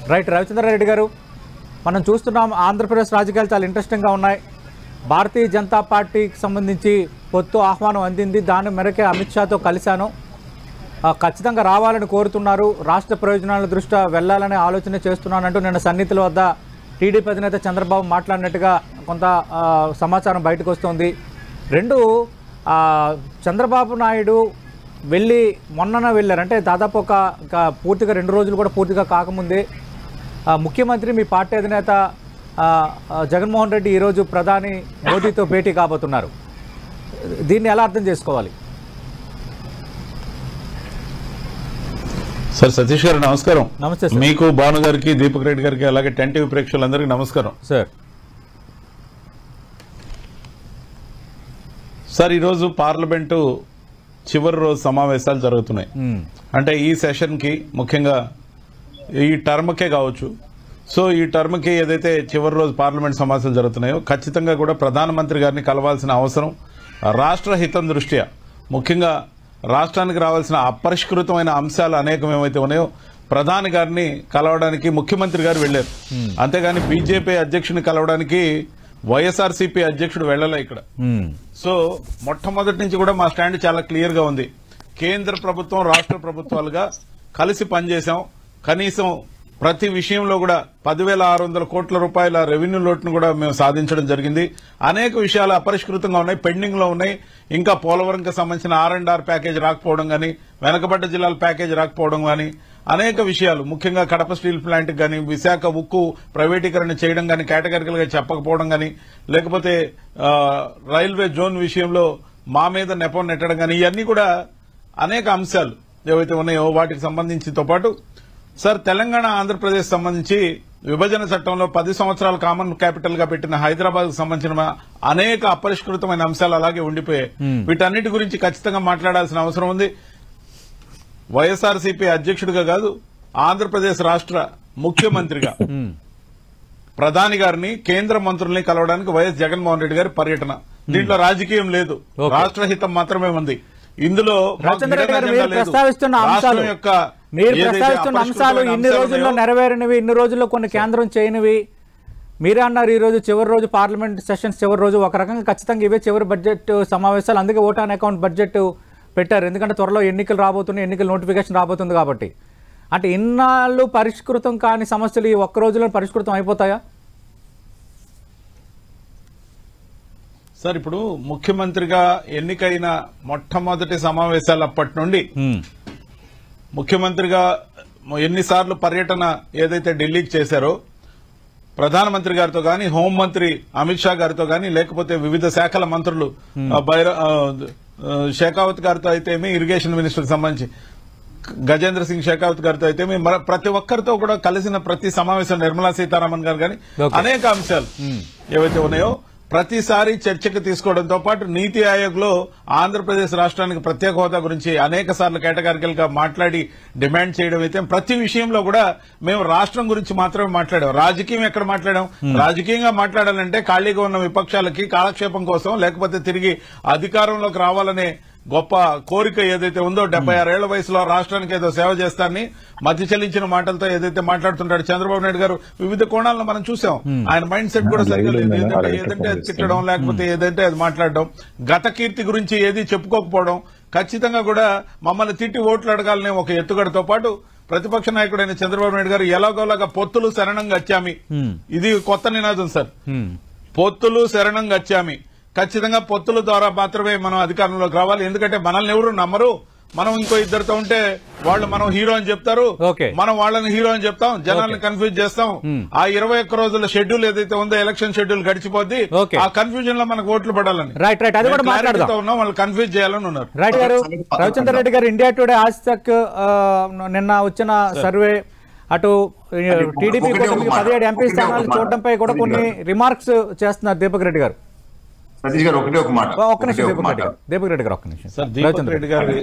Right Ravichandra Reddy గారు మనం చూస్తున్నాం ఆంధ్రప్రదేశ్ రాజకీయాలు చాలా ఇంట్రెస్టింగ్గా ఉన్నాయి భారతీయ జనతా పార్టీకి సంబంధించి పొత్తు ఆహ్వానం అందింది దాని మేరకే అమిత్ షాతో కలిశాను ఆ, ఖచ్చితంగా రావాలని కోరుతున్నారు రాష్ట్ర ప్రయోజనాల దృష్ట్యా వెళ్ళాలనే ఆలోచన చేస్తున్నానంటూ నిన్న సన్నిహితుల వద్ద టీడీపీ అధినేత చంద్రబాబు మాట్లాడినట్టుగా కొంత ఆ, సమాచారం బయటకు వస్తోంది రెండు ఆ, చంద్రబాబు నాయుడు వెళ్ళి మొన్నన వెళ్ళారు అంటే దాదాపు ఒక ఒక పూర్తిగా రెండు రోజులు కూడా పూర్తిగా కాకముందే ఆ, ముఖ్యమంత్రి మీ పార్టీ అధినేత ఆ, ఆ, జగన్మోహన్ రెడ్డి ఈరోజు ప్రధాని మోదీతో భేటీ కాబోతున్నారు దీన్ని ఎలా అర్థం చేసుకోవాలి సార్ సతీష్ గారు నమస్కారం నమస్తే సార్. మీకు భాను గారికి దీపక్ రెడ్డి గారికి అలాగే టెన్ టీవీ ప్రేక్షకులందరికీ నమస్కారం సార్ సార్ ఈరోజు పార్లమెంటు చివరి రోజు సమావేశాలు జరుగుతున్నాయి మ్మ్. అంటే ఈ సెషన్ కి ముఖ్యంగా ఈ టర్మ్కే కావచ్చు సో ఈ టర్మ్కి ఏదైతే చివరి రోజు పార్లమెంట్ సమావేశాలు జరుగుతున్నాయో ఖచ్చితంగా కూడా ప్రధానమంత్రి గారిని కలవాల్సిన అవసరం రాష్ట్ర హితం దృష్ట్యా ముఖ్యంగా రాష్ట్రానికి రావాల్సిన అపరిష్కృతమైన అంశాలు అనేకం ఏవైతే ఉన్నాయో ప్రధాని గారిని కలవడానికి ముఖ్యమంత్రి గారు వెళ్లారు అంతేగాని బీజేపీ అధ్యక్షుని కలవడానికి వైఎస్ఆర్సీపీ అధ్యక్షుడు వెళ్లలే ఇక్కడ మ్మ్. సో మొట్టమొదటి నుంచి కూడా మా స్టాండ్ చాలా క్లియర్ గా ఉంది కేంద్ర ప్రభుత్వం రాష్ట్ర ప్రభుత్వాలుగా కలిసి పనిచేశాం కనీసం ప్రతి విషయంలో కూడా పదివేల ఆరు వందల కోట్ల రూపాయల రెవెన్యూ లోటును కూడా మేము సాధించడం జరిగింది అనేక విషయాలు అపరిష్కృతంగా ఉన్నాయి పెండింగ్ లో ఉన్నాయి ఇంకా పోలవరంకి సంబంధించిన ఆర్ అండ్ ఆర్ ప్యాకేజ్ రాకపోవడం గానీ వెనకబడ్డ జిల్లాల ప్యాకేజ్ రాకపోవడం గానీ అనేక విషయాలు ముఖ్యంగా కడప స్టీల్ ప్లాంట్ కానీ విశాఖ ఉక్కు ప్రైవేటీకరణ చేయడం కానీ కేటగిరికల్ గా చెప్పకపోవడం కానీ లేకపోతే ఆ, రైల్వే జోన్ విషయంలో మా మీద నెపం నెట్టడం కానీ ఇవన్నీ కూడా అనేక అంశాలు ఏవైతే ఉన్నాయో వాటికి సంబంధించితో పాటు సార్ తెలంగాణ ఆంధ్రప్రదేశ్ సంబంధించి విభజన చట్టంలో పది సంవత్సరాల కామన్ క్యాపిటల్ గా పెట్టిన హైదరాబాద్ కు సంబంధించిన అనేక అపరిష్కృతమైన అంశాలు అలాగే ఉండిపోయాయి వీటన్నిటి గురించి ఖచ్చితంగా మాట్లాడాల్సిన అవసరం ఉంది వైఎస్ఆర్సీపీ అధ్యక్షుడిగా కాదు ఆంధ్రప్రదేశ్ రాష్ట్ర ముఖ్యమంత్రిగా మ్మ్. ప్రధాని గారిని కేంద్ర మంత్రుల్ని కలవడానికి వైఎస్ జగన్మోహన్ రెడ్డి గారి పర్యటన దీంట్లో రాజకీయం లేదు ఓకే. రాష్ట్ర హితం మాత్రమే ఉంది ఇందులో మాకు రాజేంద్ర రెడ్డి గారు హిడెన్ మీరు అజెండా లేదు. ప్రస్తావిస్తున్న అంశాలు రాష్ట్రం యొక్క మీరు ఏదైతే ప్రస్తావిస్తున్న అంశాలు అపరిష్కృతమైన ఇన్ని అంశాలు రోజుల్లో ఉన్నాయో, నెరవేరినవి ఇన్ని రోజుల్లో కొన్ని కేంద్రం చేయనివి మీరే అన్నారు ఈ రోజు చివరి రోజు పార్లమెంట్ సెషన్స్ చివరి రోజు ఒక రకంగా ఖచ్చితంగా ఇవే చివరి బడ్జెట్ సమావేశాలు అందుకే ఓట్ ఆన్ అకౌంట్ బడ్జెట్ పెట్టారు ఎందుకంటే త్వరలో ఎన్నికలు రాబోతున్నాయి ఎన్నికల నోటిఫికేషన్ రాబోతుంది కాబట్టి అంటే ఇన్నాళ్ళు పరిష్కృతం కాని సమస్యలు ఈ ఒక్క రోజులో పరిష్కృతం అయిపోతాయా సార్ ఇప్పుడు ముఖ్యమంత్రిగా ఎన్నికైన మొట్టమొదటి సమావేశాలు అప్పటి నుండి ముఖ్యమంత్రిగా ఎన్నిసార్లు పర్యటన ఏదైతే ఢిల్లీకి చేశారో ప్రధానమంత్రి గారితో గాని హోంమంత్రి అమిత్ షా గారితో గాని లేకపోతే వివిధ శాఖల మంత్రులు ఆ, బైర- ఆ, ఆ, షెకావత్ గారితో అయితేమి ఇరిగేషన్ మినిస్టర్ సంబంధించి గజేంద్ర సింగ్ షెకావత్ గారితో అయితే ప్రతి ఒక్కరితో కూడా కలిసిన ప్రతి సమావేశం నిర్మలా సీతారామన్ గారు గాని Okay. అనేక అంశాలు ఏవైతే ఉన్నాయో ప్రతిసారి చర్చకు తీసుకోవడంతో పాటు నీతి ఆయోగ్ లో ఆంధ్రప్రదేశ్ రాష్ట్రానికి ప్రత్యేక హోదా గురించి అనేక సార్లు కేటగారికల్ గా మాట్లాడి డిమాండ్ చేయడం అయితే ప్రతి విషయంలో కూడా మేము రాష్ట్రం గురించి మాత్రమే మాట్లాడాం రాజకీయం ఎక్కడ మాట్లాడాం రాజకీయంగా మాట్లాడాలంటే ఖాళీగా ఉన్న విపక్షాలకి కాలక్షేపం కోసం లేకపోతే తిరిగి అధికారంలోకి రావాలనే గొప్ప కోరిక ఏదైతే ఉందో డెబ్బై ఆరేళ్ల వయసులో రాష్ట్రానికి ఏదో సేవ చేస్తానని మధ్య చెల్లించిన మాటలతో ఏదైతే మాట్లాడుతుంటాడు చంద్రబాబు నాయుడు గారు వివిధ కోణాలను మనం చూసాం ఆయన మైండ్ సెట్ కూడా సరిగ్గా లేదు ఏదంటే ఏదంటే అది తిట్టడం లేకపోతే ఏదంటే అది మాట్లాడడం గత కీర్తి గురించి ఏది చెప్పుకోకపోవడం ఖచ్చితంగా కూడా మమ్మల్ని తిట్టి ఓట్లు అడగాలనే ఒక ఎత్తుగడతో పాటు ప్రతిపక్ష నాయకుడైన చంద్రబాబు నాయుడు గారు ఎలాగోలాగా పొత్తులు శరణంగా వచ్చామి ఇది కొత్త నినాదం సార్ పొత్తులు శరణం గచ్చామి ఖచ్చితంగా పొత్తుల ద్వారా మాత్రమే మనం అధికారంలోకి రావాలి ఎందుకంటే మనల్ని ఎవరు నమ్మరు మనం ఇంకో ఇద్దరితో ఉంటే వాళ్ళు మనం హీరో అని చెప్తారు ఓకే. మనం వాళ్ళని హీరో అని చెప్తాం జనాల్ని కన్ఫ్యూజ్ చేస్తాం ఆ ఇరవై ఒక్క రోజుల షెడ్యూల్ ఏదైతే ఉందో ఎలక్షన్ షెడ్యూల్ గడిచిపోద్ది ఓకే. ఆ కన్ఫ్యూజన్ లో మనకు ఓట్లు పడాలని రైట్ రైట్ అది కూడా మేము clarity మాట్లాడదాం తో ఉన్నాం వాళ్ళు కన్ఫ్యూజ్ చేయాలని ఉన్నారు రైట్ గారు రవిచంద్ర రెడ్డి గారు ఇండియా టుడే ఆజ్ తక్ ఆ, నిన్న వచ్చిన సర్వే అటు టీడీపీ ఒకటే ఒక మాట. పదిహేడు ఎంపీ ఒకటే ఒక స్థానాలు మాట. చూడడంపై కూడా కొన్ని రిమార్క్స్ చేస్తున్నారు దీపక్ రెడ్డి గారు సతీష్ గారు ఒకటే ఒక మాట ఒక్క నిమిషం ఒకటే ఒక దీపక్ మాట రెడ్డి గారు దీపక్ రెడ్డి గారు ఒక్క నిమిషం సార్ దీపక్ రవిచంద్ర రెడ్డి గారు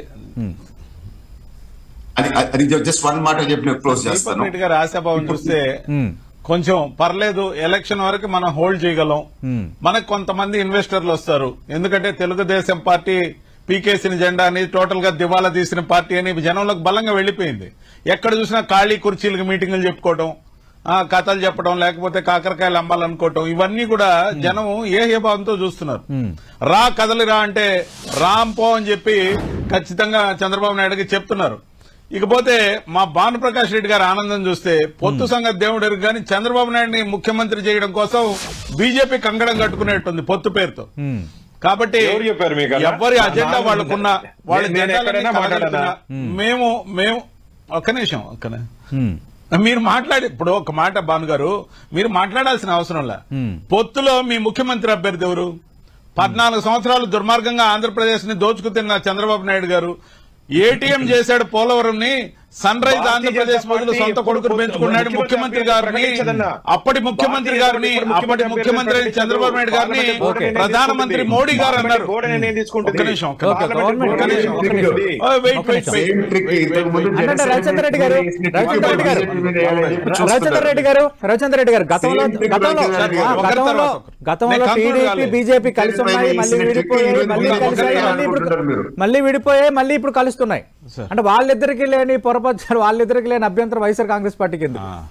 అది అది జస్ట్ వన్ మాట చెప్పి నేను క్లోజ్ దీపక్ చేస్తాను రెడ్డి గారి ఆశాభావం చూస్తే మ్మ్. కొంచెం పర్లేదు ఎలక్షన్ వరకు మనం హోల్డ్ చేయగలం మ్మ్. మనకు కొంతమంది ఇన్వెస్టర్లు వస్తారు ఎందుకంటే తెలుగుదేశం పార్టీ పీకేసిన జెండా అని టోటల్ గా దివాలా తీసిన పార్టీ అని జనంలోకి బలంగా వెళ్లిపోయింది ఎక్కడ చూసినా ఖాళీ కుర్చీలకు మీటింగులు చెప్పుకోవడం ఆ, కథలు చెప్పడం లేకపోతే కాకరకాయలు అమ్మాలనుకోవటం ఇవన్నీ కూడా జనం ఏ ఏ భావంతో చూస్తున్నారు రా కదలిరా అంటే రామ్ పో అని చెప్పి ఖచ్చితంగా చంద్రబాబు నాయుడుకి చెప్తున్నారు ఇకపోతే మా భానుప్రకాష్ రెడ్డి గారి ఆనందం చూస్తే పొత్తు సంగతి దేవుడు ఎరుగు కానీ చంద్రబాబు నాయుడిని ముఖ్యమంత్రి చేయడం కోసం బీజేపీ కంగడం కట్టుకునేట్టుంది పొత్తు పేరుతో ఉమ్. కాబట్టి ఎవరు చెప్పారు మీకు అలా? ఎవరి అజెండా నాకు వాళ్ళకున్న వాళ్ళ నేను- నేను జెండాలన్నీ ఎక్కడైనా కలగలుగుతున్నా. మాట్లాడానా? మేము మేము ఒక్క నిమిషం ఒక్క నిమిషం. ఉమ్. మీరు మాట్లాడి ఇప్పుడు ఒక మాట భాను గారు మీరు మాట్లాడాల్సిన అవసరం లే Hmm. పొత్తులో మీ ముఖ్యమంత్రి అభ్యర్థి ఎవరు పద్నాలుగు సంవత్సరాలు దుర్మార్గంగా ఆంధ్రప్రదేశ్ ని దోచుకుతిన్న చంద్రబాబు నాయుడు గారు ఏటీఎం చేశాడు పోలవరం ని సన్ రైజ్ భారతీయ ఆంధ్రప్రదేశ్ జనతా బదులు పార్టీ సొంత కొడుకును ఇప్పుడు పెంచుకున్నాడు ముఖ్యమంత్రి ముఖ్యమంత్రి గారిని ప్రకటించదన్నా. అప్పటి ముఖ్యమంత్రి భారతీయ గారిని జనతా పార్టీ అప్పటి ఇప్పుడు ముఖ్యమంత్రి ముఖ్యమంత్రి చంద్రబాబు నాయుడు గారిని పార్లమెంట్ బోర్డు నిర్ణయం ప్రధానమంత్రి తీసుకుంటుంది. మోడీ గారు పార్లమెంట్ అన్నారు బోర్డు నిర్ణయం తీసుకుంటుంది. ఒక్క నిమిషం ఒక్క ఓకే, నిమిషం. గవర్నమెంట్ ఒక్క నిమిషం, ఒక్క నిమిషం. నిర్ణయం ఓ, వెయిట్, ఒక్క వెయిట్, నిమిషం. వెయిట్. సేమ్ ట్రిక్ ఇంతకు ముందు అంటే జనసేన రవిచంద్ర రెడ్డి గారు వేసిన ట్రిక్ రవిచంద్ర రెడ్డి గారు బీజేపీ మీద వేయాలని చెప్పి చూస్తున్నారు. రవిచంద్ర రెడ్డి గారు రవిచంద్ర రెడ్డి గారు గతంలో Same thing గతంలో రవిచంద్ర రెడ్డి ఆ, గారు. ఒకరి గతంలో తర్వాత ఒకరు. గతంలో నేను conclude టీడీపీ కాలేదు. బీజేపీ కలిసి Same ఉన్నాయి time మళ్ళీ వేసిన విడిపోయాయి trick మళ్ళీ ఈరోజు కలిసాయి ఒకరిని మళ్ళీ ఇప్పుడు అనుకుంటున్నారు మీరు. మళ్ళీ విడిపోయాయి మళ్ళీ ఇప్పుడు కలుస్తున్నాయి Sir. అంటే వాళ్ళిద్దరికి లేని పొరపచ్చారు వాళ్ళిద్దరికి లేని అభ్యంతరం వైఎస్ఆర్ కాంగ్రెస్ పార్టీకి ఎందుకు ఆ.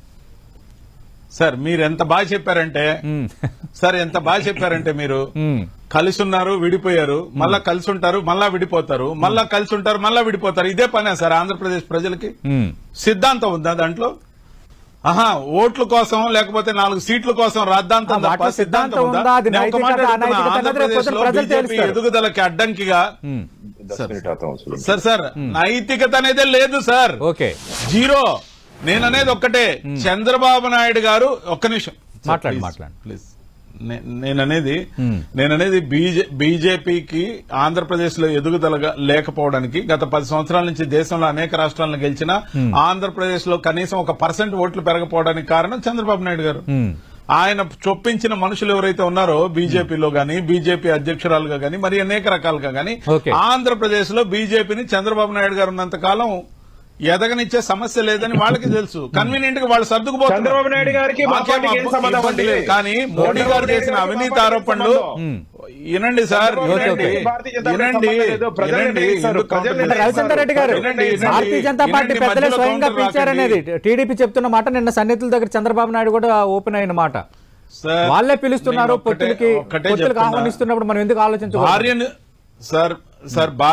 సార్ మీరు ఎంత బాగా చెప్పారంటే ఉమ్. సార్ ఎంత బాగా చెప్పారంటే మీరు ఉమ్. కలిసి ఉన్నారు విడిపోయారు మళ్ళా కలిసి ఉంటారు మళ్ళా విడిపోతారు మళ్ళా కలిసి ఉంటారు మళ్ళా విడిపోతారు ఇదే పనే సార్ ఆంధ్రప్రదేశ్ ప్రజలకి ఉమ్. సిద్ధాంతం ఉందా దాంట్లో ఆహా ఓట్ల కోసం లేకపోతే నాలుగు సీట్ల కోసం రాద్ధాంతం ఆ, తప్ప వాటిలో సిద్ధాంతం ఉందా? ఉందా? అది నేను ఒక నైతికత, మాట అడుగుతున్నా. అనైతికత అన్నది రేపు ఆంధ్రప్రదేశ్లో పొద్దున్న ప్రజలు బీజేపీ తేలుస్తారు. ఎదుగుదలకి అడ్డంకిగా ఉమ్. దస్ మినిట్ అవుతాం అసలు. సార్ సార్ నైతికత అనేదే లేదు సార్ ఓకే జీరో నేననేది ఒక్కటే చంద్రబాబు నాయుడు గారు ఒక్క నిమిషం మాట్లాడు, Please, మాట్లాడు. ప్లీజ్ నే- నేననేది Hmm. నేననేది బీజే బీజేపీకి ఆంధ్రప్రదేశ్ లో ఎదుగుదలగా లేకపోవడానికి గత పది సంవత్సరాల నుంచి దేశంలో అనేక రాష్ట్రాలను గెలిచిన ఆంధ్రప్రదేశ్ లో కనీసం ఒక పర్సెంట్ ఓట్లు పెరగపోవడానికి కారణం చంద్రబాబు నాయుడు గారు ఉమ్. ఆయన చొప్పించిన మనుషులు ఎవరైతే ఉన్నారో బీజేపీలో గాని బీజేపీ అధ్యక్షురాలుగా గాని మరి అనేక రకాలుగా గాని Okay. ఆంధ్రప్రదేశ్ లో బీజేపీని చంద్రబాబు నాయుడు గారు ఉన్నంత కాలం ఎదగనిచ్చే సమస్య లేదని వాళ్ళకి తెలుసు కన్వీనియంట్ గా వాళ్ళు సర్దుకుపోతున్నారు. చంద్రబాబు నాయుడు గారికి మా మాకేం పార్టీకి ఏం అబ్బ- సంబంధం ఇబ్బంది అండి? లేదు. కానీ మోడీ గారు చంద్రబాబు చేసిన నాయుడు అవినీతి గారికి ఆరోపణలు సంబంధం. వినండి సార్ చంద్రబాబు వినండి నాయుడు భారతీయ జనతా పార్టీ వినండి సంబంధం లేదు. ప్రజలు వినండి నిర్ణయిస్తారు. ఎందుకు ప్రజలు counter అంటే రవిచంద్ర రెడ్డి గారు వినండి, వినండి. భారతీయ జనతా పార్టీ వినండి, పెద్దలే మధ్యలో స్వయంగా counter పిలిచారనేది రాకండి. టీడీపీ చెప్తున్న మాట నిన్న సన్నిహితుల దగ్గర చంద్రబాబు నాయుడు కూడా ఓపెన్ అయిన మాట సార్, వాళ్ళే పిలుస్తున్నారు నేను ఒక్కటే- పొత్తులకి ఒక్కటే పొత్తులకు చెప్తున్నా. ఆహ్వానిస్తున్నప్పుడు మనం ఎందుకు ఆలోచించకూడదు భార్యను సార్ సార్ బా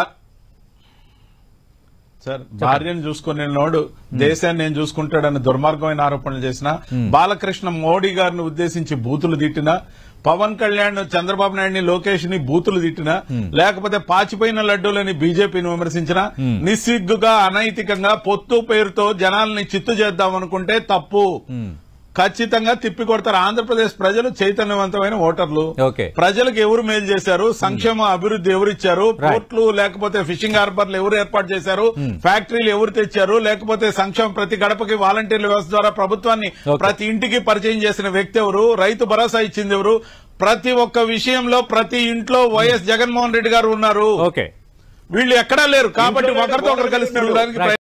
సార్ భార్యను చూసుకునే నోడు దేశాన్ని నేను చూసుకుంటాడని దుర్మార్గమైన ఆరోపణలు చేసిన బాలకృష్ణ మోడీ గారిని ఉద్దేశించి బూతులు తిట్టిన పవన్ కళ్యాణ్ చంద్రబాబు నాయుడిని లోకేష్ ని బూతులు తిట్టిన లేకపోతే పాచిపోయిన లడ్డూలని బీజేపీని విమర్శించిన నిస్సిగ్గుగా అనైతికంగా పొత్తు పేరుతో జనాల్ని చిత్తు చేద్దాం అనుకుంటే తప్పు ఖచ్చితంగా తిప్పి కొడతారు ఆంధ్రప్రదేశ్ ప్రజలు చైతన్యవంతమైన ఓటర్లు ఓకే. ప్రజలకు ఎవరు మేలు చేశారు సంక్షేమ అభివృద్ధి ఎవరు ఇచ్చారు పోర్ట్లు లేకపోతే ఫిషింగ్ హార్బర్లు ఎవరు ఏర్పాటు చేశారు ఫ్యాక్టరీలు ఎవరు తెచ్చారు లేకపోతే సంక్షేమ ప్రతి గడపకి వాలంటీర్ల వ్యవస్థ ద్వారా ప్రభుత్వాన్ని ఓకే. ప్రతి ఇంటికి పరిచయం చేసిన వ్యక్తి ఎవరు రైతు భరోసా ఇచ్చింది ఎవరు ప్రతి ఒక్క విషయంలో ప్రతి ఇంట్లో వైఎస్ జగన్మోహన్ రెడ్డి గారు ఉన్నారు ఓకే వీళ్ళు ఎక్కడా లేరు కాబట్టి ఇంట్లో ఒకరితో ఒకరు కలిసి లేరు. తిరగడానికి